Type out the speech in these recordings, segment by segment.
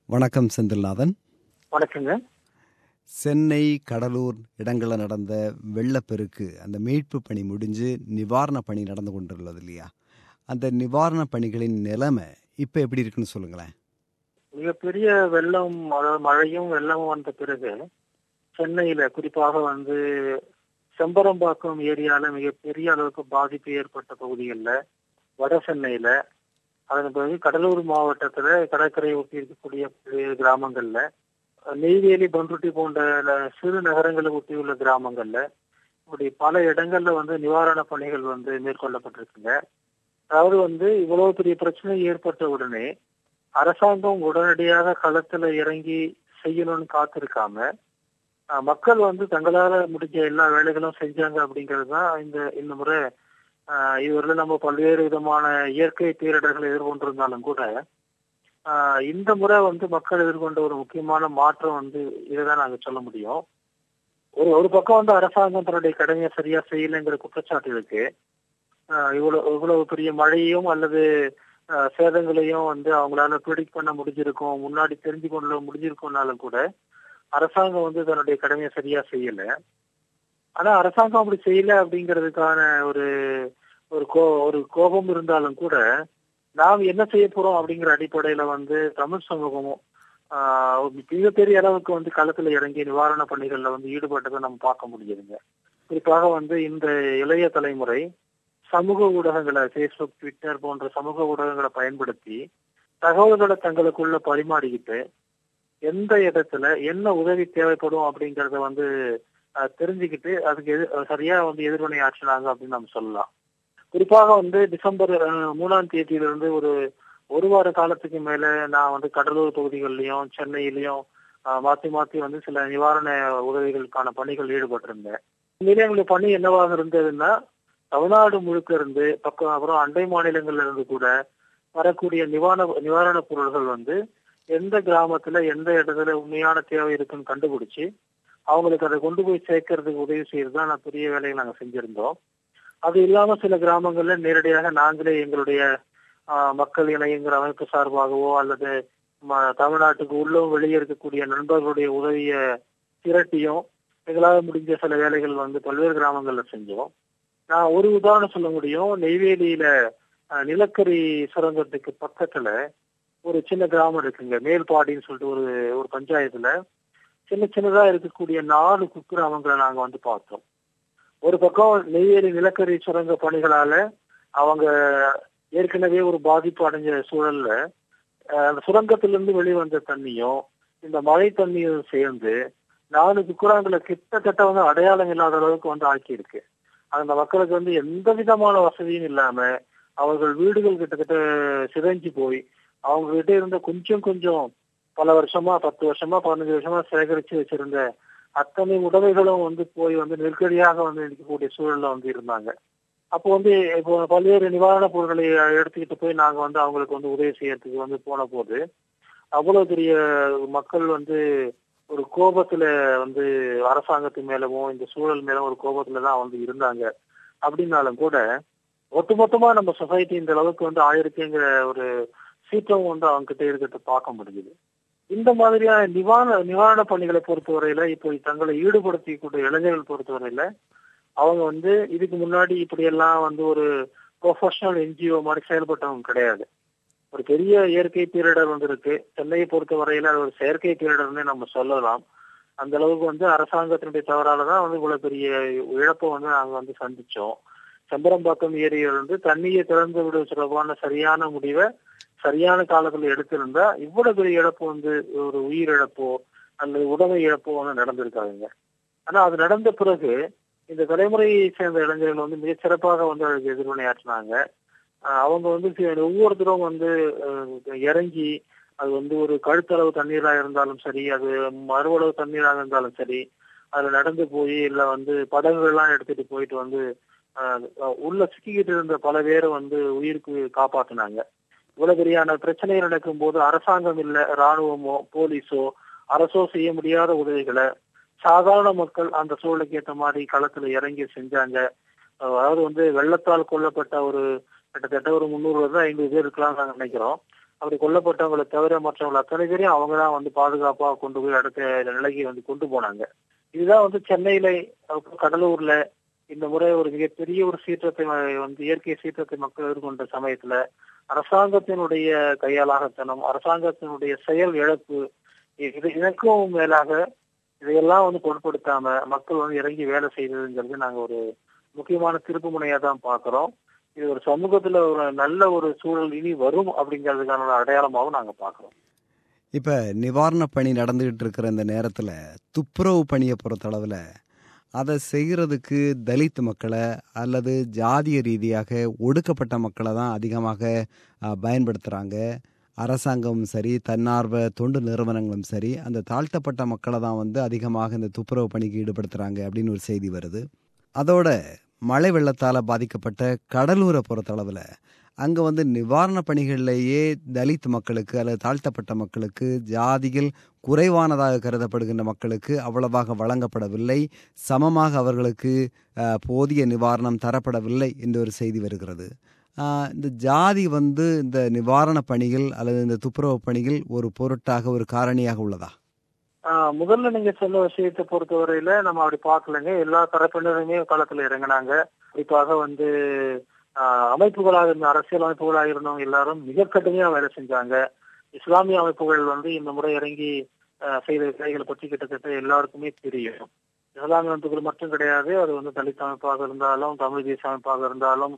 வணக்கம் செந்தில்நாதன் வணக்கங்க சென்னை கடலூர் இடங்களில் நடந்த வெள்ளப்பெருக்கு அந்த மீட்பு பணி முடிஞ்சு நிவாரண பணி நடந்து கொண்டுள்ளது இல்லையா அந்த நிவாரண பணிகளின் நிலைமை இப்போ எப்படி இருக்குன்னு சொல்லுங்களேன் மிகப்பெரிய வெள்ளம் அதாவது மழையும் வெள்ளமும் வந்த பிறகு சென்னையில குறிப்பாக வந்து செம்பரம்பாக்கம் ஏரியால மிகப்பெரிய அளவுக்கு பாதிப்பு ஏற்பட்ட பகுதிகளில் வட சென்னையில அதன் பிறகு கடலூர் மாவட்டத்துல கடற்கரை ஒட்டி இருக்கக்கூடிய பல்வேறு கிராமங்கள்ல நெய்வேலி பன்ருட்டி போன்ற ல- சிறு நகரங்களை ஒட்டியுள்ள கிராமங்கள்ல இப்படி பல இடங்கள்ல வந்து நிவாரண பணிகள் வந்து மேற்கொள்ளப்பட்டிருக்குங்க அதாவது வந்து இவ்வளவு பெரிய பிரச்சனை ஏற்பட்ட உடனே அரசாங்கம் உடனடியாக களத்துல இறங்கி செய்யணும்னு காத்திருக்காம அஹ், மக்கள் வந்து தங்களால முடிஞ்ச எல்லா வேலைகளும் செஞ்சாங்க அப்படிங்கிறது தான் இந்த இந்த முறை ஆஹ் இதுவரை நம்ம பல்வேறு விதமான இயற்கை பேரிடர்களை எதிர்கொண்டிருந்தாலும் கூட ஆஹ் இந்த முறை வந்து மக்கள் எதிர்கொண்ட ஒரு முக்கியமான மாற்றம் வந்து இதுதான் நாங்க சொல்ல முடியும் ஒரு ஒரு பக்கம் வந்து அரசாங்கம் தன்னுடைய கடமையை சரியா செய்யலைங்கிற குற்றச்சாட்டு இருக்கு ஆஹ் இவ்வளவு இவ்வளவு பெரிய மழையும் அல்லது ஆஹ் சேதங்களையும் வந்து அவங்களால ப்ரிடிக்ட் பண்ண முடிஞ்சிருக்கும் முன்னாடி தெரிஞ்சு கொள்ள முடிஞ்சிருக்கும்னாலும் கூட அரசாங்கம் வந்து தன்னுடைய கடமையை சரியா செய்யல ஆனா அரசாங்கம் அப்படி செய்யல அப்படிங்கிறதுக்கான ஒரு ஒரு கோ ஒரு கோபம் இருந்தாலும் கூட நாம் என்ன செய்ய போறோம் அப்படிங்கிற அடிப்படையில வந்து தமிழ் சமூகமும் ஆஹ் ஒரு மிகப்பெரிய அளவுக்கு வந்து களத்துல இறங்கி நிவாரண பணிகள்ல வந்து ஈடுபட்டதை நம்ம பார்க்க முடியுதுங்க குறிப்பாக வந்து இந்த இளைய தலைமுறை சமூக ஊடகங்களை ஃபேஸ்புக் ட்விட்டர் போன்ற சமூக ஊடகங்களை பயன்படுத்தி தகவல்களை தங்களுக்குள்ள பரிமாறிக்கிட்டு எந்த இடத்துல என்ன உதவி தேவைப்படும் அப்படிங்கறத வந்து அஹ், தெரிஞ்சுக்கிட்டு அதுக்கு எது அஹ், சரியா வந்து எதிர்வினை ஆற்றினாங்க அப்படின்னு நம்ம சொல்லலாம் குறிப்பாக வந்து டிசம்பர் அஹ், மூணாம் தேதியிலிருந்து ஒரு ஒரு வார காலத்துக்கு மேல நான் வந்து கடலூர் பகுதிகளிலையும் சென்னையிலையும் அஹ், மாத்தி மாத்தி வந்து சில நிவாரண உதவிகளுக்கான பணிகள் ஈடுபட்டிருந்தேன் உண்மையிலே எங்களுடைய பணி என்னவாக இருந்ததுன்னா தமிழ்நாடு முழுக்க இருந்து பக்கம் அப்புறம் அண்டை மாநிலங்கள்ல இருந்து கூட வரக்கூடிய நிவாரண நிவாரண பொருள்கள் வந்து எந்த கிராமத்துல எந்த இடத்துல உண்மையான தேவை இருக்குன்னு கண்டுபிடிச்சு அவங்களுக்கு அதை கொண்டு போய் சேர்க்கறதுக்கு உதவி செய்யறது தான் நான் பெரிய வேலையை நாங்க செஞ்சிருந்தோம் அது இல்லாம சில கிராமங்கள்ல நேரடியாக நாங்களே எங்களுடைய ஆஹ், மக்கள் இணையங்கிற அமைப்பு சார்பாகவோ அல்லது ம- தமிழ்நாட்டுக்கு உள்ளவும் வெளியே இருக்கக்கூடிய நண்பர்களுடைய உதவியை திரட்டியும் எங்களால் முடிஞ்ச சில வேலைகள் வந்து பல்வேறு கிராமங்கள்ல செஞ்சோம் நான் ஒரு உதாரணம் சொல்ல முடியும் நெய்வேலியில ஆஹ், நிலக்கரி சுரங்கத்துக்கு பக்கத்துல ஒரு சின்ன கிராமம் இருக்குங்க மேல்பாடின்னு சொல்லிட்டு ஒரு ஒரு பஞ்சாயத்துல சின்ன சின்னதா இருக்கக்கூடிய நாலு குக்கிராமங்களை நாங்க வந்து பார்த்தோம் ஒரு பக்கம் நெய்வேலி நிலக்கரி சுரங்க பணிகளால அவங்க ஏற்கனவே ஒரு பாதிப்பு அடைஞ்ச சூழல்ல அஹ், அந்த சுரங்கத்திலிருந்து வெளிவந்த தண்ணியும் இந்த மழை தண்ணியும் சேர்ந்து நாலு குக்கிராமங்களை கிட்டத்தட்ட வந்து அடையாளம் இல்லாத அளவுக்கு வந்து ஆக்கியிருக்கு அந்த மக்களுக்கு வந்து எந்த விதமான வசதியும் இல்லாம அவர்கள் வீடுகள் கிட்டத்தட்ட சிதைஞ்சு போய் அவங்க கிட்ட இருந்த கொஞ்சம் கொஞ்சம் பல வருஷமா பத்து வருஷமா பதினஞ்சு வருஷமா சேகரிச்சு வச்சிருந்த அத்தனை உடமைகளும் வந்து போய் வந்து நெருக்கடியாக வந்து இருக்கக்கூடிய சூழல்ல வந்து இருந்தாங்க அப்போ வந்து இப்போ பல்வேறு நிவாரண பொருட்களை எடுத்துக்கிட்டு போய் நாங்க வந்து அவங்களுக்கு வந்து உதவி செய்யறதுக்கு வந்து போன போது அவ்வளவு பெரிய மக்கள் வந்து ஒரு கோபத்துல வந்து அரசாங்கத்து மேலவும் இந்த சூழல் மேலும் ஒரு கோபத்துல தான் வந்து இருந்தாங்க அப்படின்னாலும் கூட ஒட்டுமொத்தமா நம்ம சொசைட்டி இந்த அளவுக்கு வந்து ஆயிருக்குங்கிற ஒரு சீற்றம் வந்து அவங்க கிட்ட இருக்கிறத பார்க்க முடியுது இந்த மாதிரியான நிவாரண நிவாரண பணிகளை பொறுத்தவரையில இப்போ தங்களை ஈடுபடுத்திக்கூடிய இளைஞர்கள் பொறுத்தவரையில அவங்க வந்து இதுக்கு முன்னாடி இப்படி எல்லாம் வந்து ஒரு ப்ரொஃபஷனல் என்ஜிஓ மாதிரி செயல்பட்டவங்க கிடையாது ஒரு பெரிய இயற்கை பேரிடர் வந்து இருக்கு சென்னையை பொறுத்த வரையில அது ஒரு செயற்கை பேரிடர்னே நம்ம சொல்லலாம் அந்த அளவுக்கு வந்து அரசாங்கத்தினுடைய தவறால தான் வந்து இவ்வளவு பெரிய இழப்பை வந்து நாங்க வந்து சந்திச்சோம் செம்பரம்பாக்கம் ஏரியில் வந்து தண்ணியை திறந்து விட தொடர்பான சரியான முடிவை சரியான காலத்துல எடுத்திருந்தா இவ்வளவு பெரிய இழப்பு வந்து ஒரு உயிரிழப்போ அல்லது உடமை இழப்போ வந்து நடந்திருக்காதுங்க ஆனா அது நடந்த பிறகு இந்த தலைமுறையை சேர்ந்த இளைஞர்கள் வந்து மிகச் சிறப்பாக வந்து அதுக்கு எதிர்வினையாற்றினாங்க ஆஹ் அவங்க வந்து சி- ஒவ்வொருத்தரும் வந்து அஹ், இறங்கி அது வந்து ஒரு கழுத்தளவு தண்ணீரா இருந்தாலும் சரி அது மறுவளவு தண்ணீராக இருந்தாலும் சரி அதுல நடந்து போய் இல்ல வந்து படகுகள் எல்லாம் எடுத்துட்டு போயிட்டு வந்து ஆஹ், உள்ள சிக்கிக்கிட்டு இருந்த பல பேரை வந்து உயிருக்கு காப்பாத்தினாங்க இவ்வளவு பெரியான பிரச்சனை நடக்கும் போது அரசாங்கம் இல்ல ராணுவமோ போலீஸோ அரசோ செய்ய முடியாத உதவிகளை சாதாரண மக்கள் அந்த சூழலுக்கு ஏற்ற மாதிரி களத்துல இறங்கி செஞ்சாங்க அதாவது வந்து வெள்ளத்தால் கொல்லப்பட்ட ஒரு கிட்டத்தட்ட ஒரு முந்நூறுல இருந்து ஐநூறு பேர் இருக்கலாம் நாங்க நினைக்கிறோம் அப்படி கொல்லப்பட்டவங்களை தவிர மற்றவங்களை அத்தனை பேரையும் அவங்க தான் வந்து பாதுகாப்பா கொண்டு போய் அடுத்த நிலைக்கு வந்து கொண்டு போனாங்க இதுதான் வந்து சென்னையில அப்புறம் கடலூர்ல இந்த முறை ஒரு மிகப்பெரிய ஒரு சீற்றத்தை வந்து இயற்கை சீற்றத்தை மக்கள் எதிர்கொண்ட சமயத்துல அரசாங்கத்தினுடைய கையாளாகத்தனம் அரசாங்கத்தினுடைய செயல் இழப்பு இது இதற்கும் மேலாக இதையெல்லாம் வந்து பொருட்படுத்தாம மக்கள் வந்து இறங்கி வேலை செய்ததுங்கிறது நாங்க ஒரு முக்கியமான திருப்பு முனையா தான் பாக்குறோம் இது ஒரு சமூகத்துல ஒரு நல்ல ஒரு சூழல் இனி வரும் அப்படிங்கிறதுக்கான அடையாளமாகவும் நாங்க பாக்குறோம் இப்ப நிவாரண பணி நடந்துகிட்டு இருக்கிற இந்த நேரத்துல துப்புரவு பணியை பொறுத்தளவுல அதை செய்கிறதுக்கு தலித் மக்களை அல்லது ஜாதிய ரீதியாக ஒடுக்கப்பட்ட மக்களை தான் அதிகமாக பயன்படுத்துகிறாங்க அரசாங்கமும் சரி தன்னார்வ தொண்டு நிறுவனங்களும் சரி அந்த தாழ்த்தப்பட்ட மக்களை தான் வந்து அதிகமாக இந்த துப்புரவு பணிக்கு ஈடுபடுத்துகிறாங்க அப்படின்னு ஒரு செய்தி வருது அதோட மழை வெள்ளத்தால் பாதிக்கப்பட்ட கடலூரை பொறுத்தளவில் அங்கே வந்து நிவாரண பணிகளிலேயே தலித் மக்களுக்கு அல்லது தாழ்த்தப்பட்ட மக்களுக்கு ஜாதியில் குறைவானதாக கருதப்படுகின்ற மக்களுக்கு அவ்வளவாக வழங்கப்படவில்லை சமமாக அவர்களுக்கு போதிய நிவாரணம் தரப்படவில்லை என்ற ஒரு செய்தி வருகிறது இந்த ஜாதி வந்து இந்த நிவாரண பணிகள் அல்லது இந்த துப்புரவு பணிகள் ஒரு பொருட்டாக ஒரு காரணியாக உள்ளதா முதல்ல நீங்க சொன்ன விஷயத்தை பொறுத்தவரையில நம்ம அப்படி பார்க்கலங்க எல்லா தரப்பினருமே களத்துல இறங்கினாங்க குறிப்பாக வந்து அமைப்புகளாக இருந்த அரசியல் அமைப்புகளாக இருந்தவங்க எல்லாரும் மிக கடுமையா வேலை செஞ்சாங்க இஸ்லாமிய அமைப்புகள் வந்து இந்த முறை இறங்கி செய்த வேலைகளை பற்றி கிட்டத்தட்ட எல்லாருக்குமே தெரியும் இஸ்லாமிய அமைப்புகள் மட்டும் கிடையாது அது வந்து தலித் அமைப்பாக இருந்தாலும் தமிழ் தேசிய அமைப்பாக இருந்தாலும்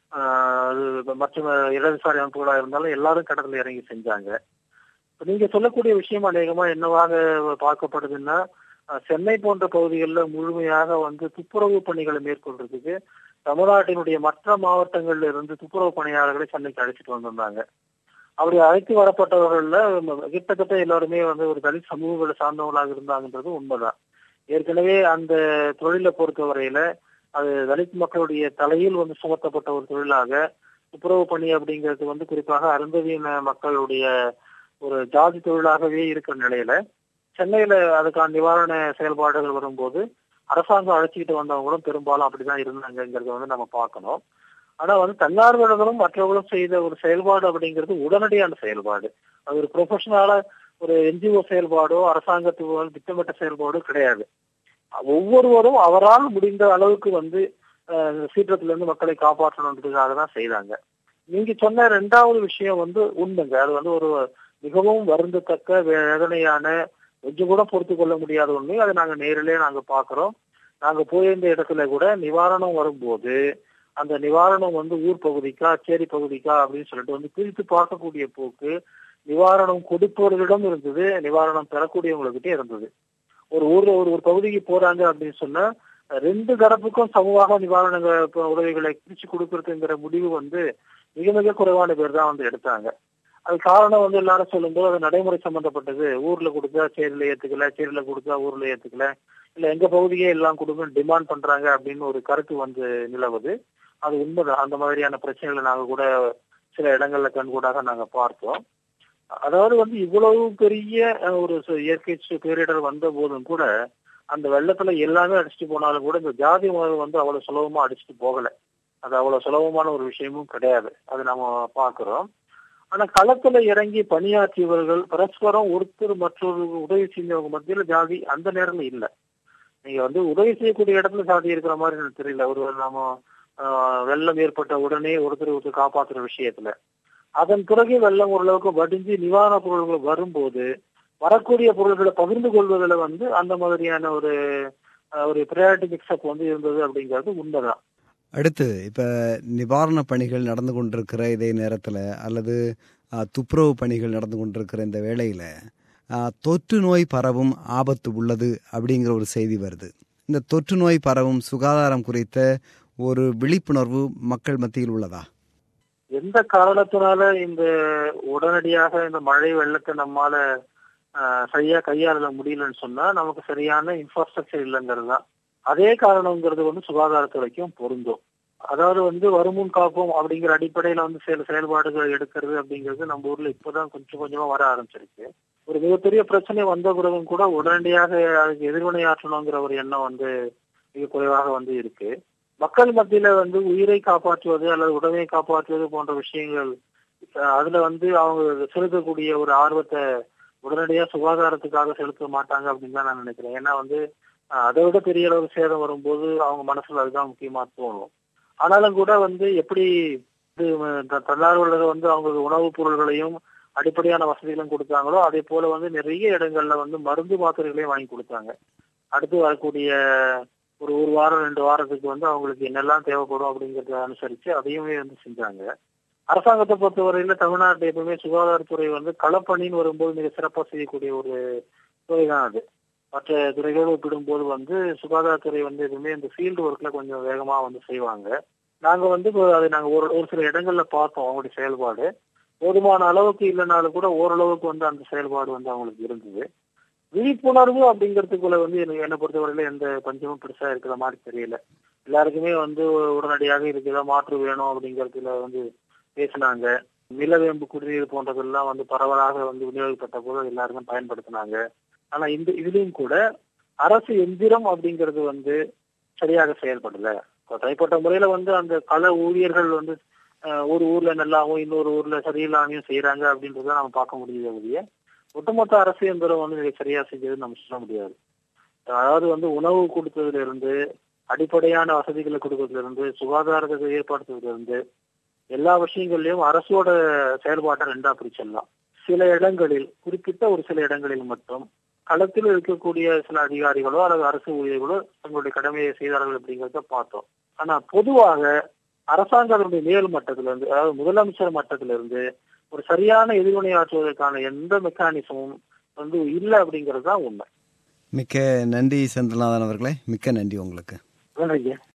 அது மற்ற இடதுசாரி அமைப்புகளாக இருந்தாலும் எல்லாரும் கடலில் இறங்கி செஞ்சாங்க நீங்க சொல்லக்கூடிய விஷயம் அநேகமா என்னவாக பார்க்கப்படுதுன்னா சென்னை போன்ற பகுதிகளில் முழுமையாக வந்து துப்புரவு பணிகளை மேற்கொள்றதுக்கு தமிழ்நாட்டினுடைய மற்ற மாவட்டங்கள்ல இருந்து துப்புரவு பணியாளர்களை சென்னைக்கு அழைச்சிட்டு வந்திருந்தாங்க அப்படி அழைத்து வரப்பட்டவர்கள்ல கிட்டத்தட்ட எல்லாருமே வந்து ஒரு தலித் சமூகங்களை சார்ந்தவங்களாக இருந்தாங்கன்றது உண்மைதான் ஏற்கனவே அந்த தொழிலை பொறுத்தவரையில அது தலித் மக்களுடைய தலையில் வந்து சுமத்தப்பட்ட ஒரு தொழிலாக துப்புரவு பணி அப்படிங்கிறது வந்து குறிப்பாக அருந்ததியின மக்களுடைய ஒரு ஜாதி தொழிலாகவே இருக்கிற நிலையில சென்னையில அதுக்கான நிவாரண செயல்பாடுகள் வரும்போது அரசாங்கம் அழைச்சிக்கிட்டு வந்தவங்களும் பெரும்பாலும் அப்படிதான் இருந்தாங்கிறத வந்து நம்ம பார்க்கணும் ஆனா வந்து தன்னார்வலர்களும் மற்றவர்களும் செய்த ஒரு செயல்பாடு அப்படிங்கிறது உடனடியான செயல்பாடு அது ஒரு ப்ரொஃபஷனலா ஒரு என்ஜிஓ செயல்பாடோ அரசாங்கத்துக்கு திட்டமிட்ட செயல்பாடோ கிடையாது ஒவ்வொருவரும் அவரால் முடிந்த அளவுக்கு வந்து சீற்றத்துல இருந்து மக்களை காப்பாற்றணுன்றதுக்காக தான் செய்தாங்க நீங்க சொன்ன ரெண்டாவது விஷயம் வந்து உண்மைங்க அது வந்து ஒரு மிகவும் வருந்தத்தக்க வேதனையான கொஞ்சம் கூட பொறுத்து கொள்ள முடியாத உண்மை அதை நாங்க நேரிலே நாங்க பாக்குறோம் நாங்க போயிருந்த இடத்துல கூட நிவாரணம் வரும்போது அந்த நிவாரணம் வந்து ஊர் பகுதிக்கா சேரி பகுதிக்கா அப்படின்னு சொல்லிட்டு வந்து பிரித்து பார்க்கக்கூடிய போக்கு நிவாரணம் கொடுப்பவர்களிடம் இருந்தது நிவாரணம் பெறக்கூடியவங்ககிட்ட இருந்தது ஒரு ஊர்ல ஒரு ஒரு பகுதிக்கு போறாங்க அப்படின்னு சொன்னா ரெண்டு தரப்புக்கும் சமூக நிவாரண உதவிகளை பிரிச்சு கொடுக்கறதுங்கிற முடிவு வந்து மிக மிக குறைவான பேர் தான் வந்து எடுத்தாங்க அது காரணம் வந்து எல்லாரும் சொல்லும்போது அது நடைமுறை சம்பந்தப்பட்டது ஊர்ல கொடுத்தா சேரில ஏத்துக்கல சேரில கொடுத்தா ஊர்ல ஏத்துக்கல இல்ல எங்க பகுதியே எல்லாம் கொடுங்க டிமாண்ட் பண்றாங்க அப்படின்னு ஒரு கருத்து வந்து நிலவுது அது உண்மைதான் அந்த மாதிரியான பிரச்சனைகளை நாங்க கூட சில இடங்கள்ல கண்கூடாக நாங்க பார்த்தோம் அதாவது வந்து இவ்வளவு பெரிய ஒரு இயற்கை பேரிடர் வந்த போதும் கூட அந்த வெள்ளத்துல எல்லாமே அடிச்சுட்டு போனாலும் கூட இந்த ஜாதி உணர்வு வந்து அவ்வளவு சுலபமா அடிச்சுட்டு போகல அது அவ்வளவு சுலபமான ஒரு விஷயமும் கிடையாது அது நம்ம பாக்குறோம் ஆனா களத்துல இறங்கி பணியாற்றியவர்கள் பரஸ்பரம் ஒருத்தர் மற்றொரு உதவி செஞ்சவங்க மத்தியில ஜாதி அந்த நேரம் இல்ல நீங்க வந்து உதவி செய்யக்கூடிய இடத்துல ஜாதி இருக்கிற மாதிரி எனக்கு தெரியல ஒரு நம்ம வெள்ளம் ஏற்பட்ட உடனே ஒருத்தர் ஒருத்தர் காப்பாத்துற விஷயத்துல அதன் பிறகு வெள்ளம் ஓரளவுக்கு வடிஞ்சு நிவாரண பொருள்கள் வரும்போது வரக்கூடிய பொருள்களை பகிர்ந்து கொள்வதில் வந்து அந்த மாதிரியான ஒரு ஒரு ப்ரையாரிட்டி மிக்ஸ்அப் வந்து இருந்தது அப்படிங்கிறது உண்மைதான் அடுத்து இப்ப நிவாரண பணிகள் நடந்து கொண்டிருக்கிற இதே நேரத்துல அல்லது துப்புரவு பணிகள் நடந்து கொண்டிருக்கிற இந்த வேளையில தொற்று நோய் பரவும் ஆபத்து உள்ளது அப்படிங்கிற ஒரு செய்தி வருது இந்த தொற்று நோய் பரவும் சுகாதாரம் குறித்த ஒரு விழிப்புணர்வு மக்கள் மத்தியில் உள்ளதா எந்த காரணத்தினால இந்த உடனடியாக இந்த மழை வெள்ளத்தை நம்மால சரியா கையாள முடியலன்னு சொன்னா நமக்கு சரியான இன்ஃப்ராஸ்ட்ரக்சர் இல்லைங்கிறது தான் அதே காரணங்கிறது வந்து சுகாதாரத்துறைக்கும் பொருந்தும் அதாவது வந்து வருமுன் காப்போம் அப்படிங்கிற அடிப்படையில வந்து சில செயல்பாடுகள் எடுக்கிறது அப்படிங்கிறது நம்ம ஊர்ல இப்பதான் கொஞ்சம் கொஞ்சமா வர ஆரம்பிச்சிருக்கு ஒரு மிகப்பெரிய பிரச்சனை வந்த பிறகும் கூட உடனடியாக அதுக்கு எதிர்வினையாற்றணுங்கிற ஒரு எண்ணம் வந்து மிக குறைவாக வந்து இருக்கு மக்கள் மத்தியில வந்து உயிரை காப்பாற்றுவது அல்லது உடமையை காப்பாற்றுவது போன்ற விஷயங்கள் அஹ் அதுல வந்து அவங்க செலுத்தக்கூடிய ஒரு ஆர்வத்தை உடனடியா சுகாதாரத்துக்காக செலுத்த மாட்டாங்க அப்படின்னு தான் நான் நினைக்கிறேன் ஏன்னா வந்து அஹ் அதை விட பெரிய அளவு சேதம் வரும்போது அவங்க மனசுல அதுதான் முக்கியமா தோணும் ஆனாலும் கூட வந்து எப்படி இது த- தன்னார்வலர்கள் வந்து அவங்களுக்கு உணவுப் பொருள்களையும் அடிப்படையான வசதிகளும் கொடுத்தாங்களோ அதே போல வந்து நிறைய இடங்கள்ல வந்து மருந்து மாத்திரைகளையும் வாங்கி கொடுத்தாங்க அடுத்து வரக்கூடிய ஒரு ஒரு வாரம் ரெண்டு வாரத்துக்கு வந்து அவங்களுக்கு என்னெல்லாம் தேவைப்படும் அப்படிங்கறத அனுசரிச்சு அதையுமே வந்து செஞ்சாங்க அரசாங்கத்தை பொறுத்தவரையில தமிழ்நாட்டு எப்பவுமே சுகாதாரத்துறை வந்து களப்பணின்னு வரும்போது மிக சிறப்பா செய்யக்கூடிய ஒரு துறை தான் அது மற்ற துறைகளோடு ஒப்பிடும்போது வந்து சுகாதாரத்துறை வந்து எப்பவுமே இந்த ஃபீல்டு ஒர்க்ல கொஞ்சம் வேகமா வந்து செய்வாங்க நாங்க வந்து இப்போ அதை நாங்க ஒரு ஒரு சில இடங்கள்ல பார்த்தோம் அவங்களுடைய செயல்பாடு போதுமான அளவுக்கு இல்லைனாலும் கூட ஓரளவுக்கு வந்து அந்த செயல்பாடு வந்து அவங்களுக்கு இருந்தது விழிப்புணர்வு அப்படிங்கிறதுக்குள்ள வந்து எனக்கு என்னை பொறுத்தவரையில எந்த பஞ்சமும் பெருசா இருக்கிற மாதிரி தெரியல எல்லாருக்குமே வந்து உடனடியாக இதுக்கு ஏதாவது மாற்று வேணும் அப்படிங்கறதுல வந்து பேசினாங்க நிலவேம்பு குடிநீர் போன்றதெல்லாம் வந்து பரவலாக வந்து விநியோகிக்கப்பட்ட போது எல்லாருமே பயன்படுத்தினாங்க ஆனா இந்த இதுலயும் கூட அரசு எந்திரம் அப்படிங்கிறது வந்து சரியாக செயல்படல இப்ப தனிப்பட்ட முறையில வந்து அந்த கள ஊழியர்கள் வந்து அஹ், ஒரு ஊர்ல நல்லாவும் இன்னொரு ஊர்ல சரியில்லாமையும் செய்யறாங்க அப்படின்றத நம்ம பார்க்க முடியுது ஒழிய ஒட்டுமொத்த அரசு எந்திரம் வந்து மிக சரியா செஞ்சதுன்னு நம்ம சொல்ல முடியாது அதாவது வந்து உணவு கொடுத்ததுல இருந்து அடிப்படையான வசதிகளை கொடுக்கறதுல இருந்து சுகாதாரத்தை ஏற்படுத்துறதுல இருந்து எல்லா விஷயங்கள்லயும் அரசோட செயல்பாட்டை ரெண்டா பிரிச்சிடலாம் சில இடங்களில் குறிப்பிட்ட ஒரு சில இடங்களில் மட்டும் களத்தில் இருக்கக்கூடிய சில அதிகாரிகளோ அல்லது அரசு ஊழியர்களோ தங்களுடைய கடமையை செய்தார்கள் அப்படிங்கறத பார்த்தோம் ஆனா பொதுவாக அரசாங்கத்தினுடைய மேல் மட்டத்துல இருந்து அதாவது முதலமைச்சர் மட்டத்துல இருந்து ஒரு சரியான எதிர்வினை ஆற்றுவதற்கான எந்த மெக்கானிசமும் வந்து இல்லை அப்படிங்கிறது தான் உண்மை மிக்க நன்றி செந்தில்நாதன் அவர்களே மிக்க நன்றி உங்களுக்கு நன்றிங்க